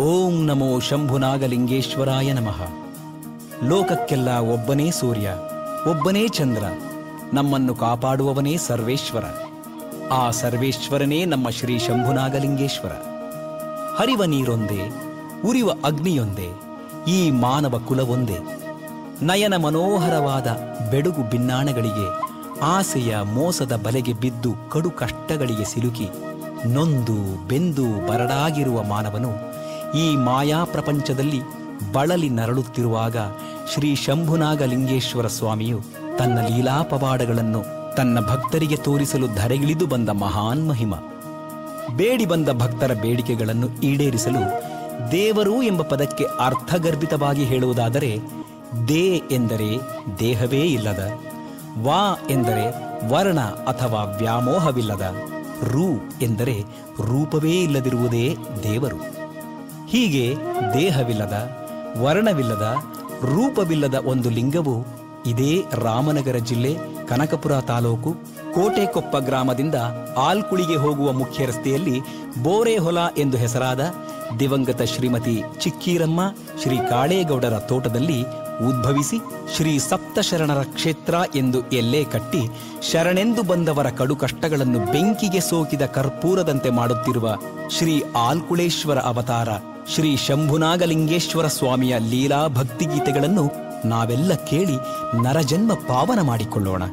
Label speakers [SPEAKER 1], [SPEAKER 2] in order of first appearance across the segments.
[SPEAKER 1] ಓಂ ನಮೋ ಶಂಭುನಾಗಲಿಂಗೇಶ್ವರಾಯ ನಮಃ ಲೋಕಕ್ಕೆಲ್ಲ ಒಬ್ಬನೇ ಸೂರ್ಯ ಒಬ್ಬನೇ ಚಂದ್ರ ನಮ್ಮನ್ನು ಕಾಪಾಡುವವನೇ ಸರ್ವೇಶ್ವರ ಆ ಸರ್ವೇಶ್ವರನೇ ನಮ್ಮ ಶ್ರೀ ಶಂಭುನಾಗಲಿಂಗೇಶ್ವರ ಹರಿವ ನೀರೊಂದೇ ಉರಿವ ಅಗ್ನಿಯೊಂದೇ ಈ ಮಾನವ ಕುಲವೊಂದೇ ನಯನ ಮನೋಹರವಾದ ಬೆಡುಗು ಭಿನ್ನಾಣಗಳಿಗೆ ಆಸೆಯ ಮೋಸದ ಬಲೆಗೆ ಬಿದ್ದು ಕಡು ಕಷ್ಟಗಳಿಗೆ ಸಿಲುಕಿ ನೊಂದು ಬೆಂದು ಬರಡಾಗಿರುವ ಮಾನವನು ಈ ಮಾಯಾ ಪ್ರಪಂಚದಲ್ಲಿ ಬಳಲಿ ನರಳುತ್ತಿರುವಾಗ ಶ್ರೀ ಶಂಭುನಾಗಲಿಂಗೇಶ್ವರ ಸ್ವಾಮಿಯು ತನ್ನ ಲೀಲಾಪವಾಡಗಳನ್ನು ತನ್ನ ಭಕ್ತರಿಗೆ ತೋರಿಸಲು ಧರೆಗಿಳಿದು ಬಂದ ಮಹಾನ್ ಮಹಿಮ ಬೇಡಿ ಬಂದ ಭಕ್ತರ ಬೇಡಿಕೆಗಳನ್ನು ಈಡೇರಿಸಲು ದೇವರು ಎಂಬ ಪದಕ್ಕೆ ಅರ್ಥಗರ್ಭಿತವಾಗಿ ಹೇಳುವುದಾದರೆ ದೇ ಎಂದರೆ ದೇಹವೇ ಇಲ್ಲದ ವಾ ಎಂದರೆ ವರ್ಣ ಅಥವಾ ವ್ಯಾಮೋಹವಿಲ್ಲದ ರು ಎಂದರೆ ರೂಪವೇ ಇಲ್ಲದಿರುವುದೇ ದೇವರು ಹೀಗೆ ದೇಹವಿಲ್ಲದ ವರ್ಣವಿಲ್ಲದ ರೂಪವಿಲ್ಲದ ಒಂದು ಲಿಂಗವು ಇದೇ ರಾಮನಗರ ಜಿಲ್ಲೆ ಕನಕಪುರ ತಾಲೂಕು ಕೋಟೆಕೊಪ್ಪ ಗ್ರಾಮದಿಂದ ಆಲ್ಕುಳಿಗೆ ಹೋಗುವ ಮುಖ್ಯ ರಸ್ತೆಯಲ್ಲಿ ಬೋರೆಹೊಲ ಎಂದು ಹೆಸರಾದ ದಿವಂಗತ ಶ್ರೀಮತಿ ಚಿಕ್ಕೀರಮ್ಮ ಶ್ರೀ ಕಾಳೇಗೌಡರ ತೋಟದಲ್ಲಿ ಉದ್ಭವಿಸಿ ಶ್ರೀ ಸಪ್ತಶರಣರ ಕ್ಷೇತ್ರ ಎಂದು ಎಲ್ಲೇ ಕಟ್ಟಿ ಶರಣೆಂದು ಬಂದವರ ಕಡು ಕಷ್ಟಗಳನ್ನು ಬೆಂಕಿಗೆ ಸೋಕಿದ ಕರ್ಪೂರದಂತೆ ಮಾಡುತ್ತಿರುವ ಶ್ರೀ ಆಲ್ಕುಳೇಶ್ವರ ಅವತಾರ ಶ್ರೀ ಶಂಭುನಾಗಲಿಂಗೇಶ್ವರ ಸ್ವಾಮಿಯ ಲೀಲಾ ಭಕ್ತಿಗೀತೆಗಳನ್ನು ನಾವೆಲ್ಲ ಕೇಳಿ ನರಜನ್ಮ ಪಾವನ ಮಾಡಿಕೊಳ್ಳೋಣ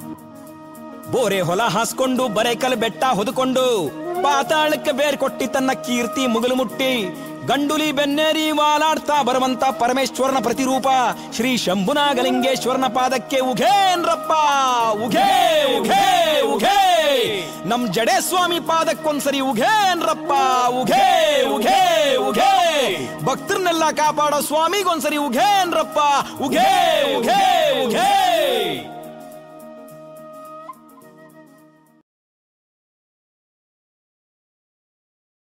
[SPEAKER 1] ಬೋರೆ ಹೊಲ ಹಾಸ್ಕೊಂಡು ಬರೇಕಲ್ ಬೆಟ್ಟ ಹೊದ್ಕೊಂಡು ಪಾತಾಳಕ್ಕೆ ಬೇರ್ ಕೊಟ್ಟಿ ತನ್ನ ಕೀರ್ತಿ ಮುಗಿಲು ಮುಟ್ಟಿ ಗಂಡುಲಿ ಬೆನ್ನೇರಿ ವಾಲಾಡ್ತಾ ಬರುವಂತ ಪರಮೇಶ್ವರನ ಪ್ರತಿರೂಪ ಶ್ರೀ ಶಂಭುನಾಗಲಿಂಗೇಶ್ವರನ ಪಾದಕ್ಕೆ ಉಘೇನ್ರಪ್ಪ ಉಘೇ ಉಘೇ ಉಘೇ ನಮ್ ಜಡೆ ಸ್ವಾಮಿ ಪಾದಕ್ಕೊಂದ್ಸರಿ ಉಘೇನ್ರಪ್ಪ ಉಘೇ ಉಘೇ ಉಘೇ ಭಕ್ತರನ್ನೆಲ್ಲ ಕಾಪಾಡೋ ಸ್ವಾಮಿಗೊಂದ್ಸರಿ ಉಘೇನ್ರಪ್ಪ ಉಘೇ ಉಘೇ ಉಘೇ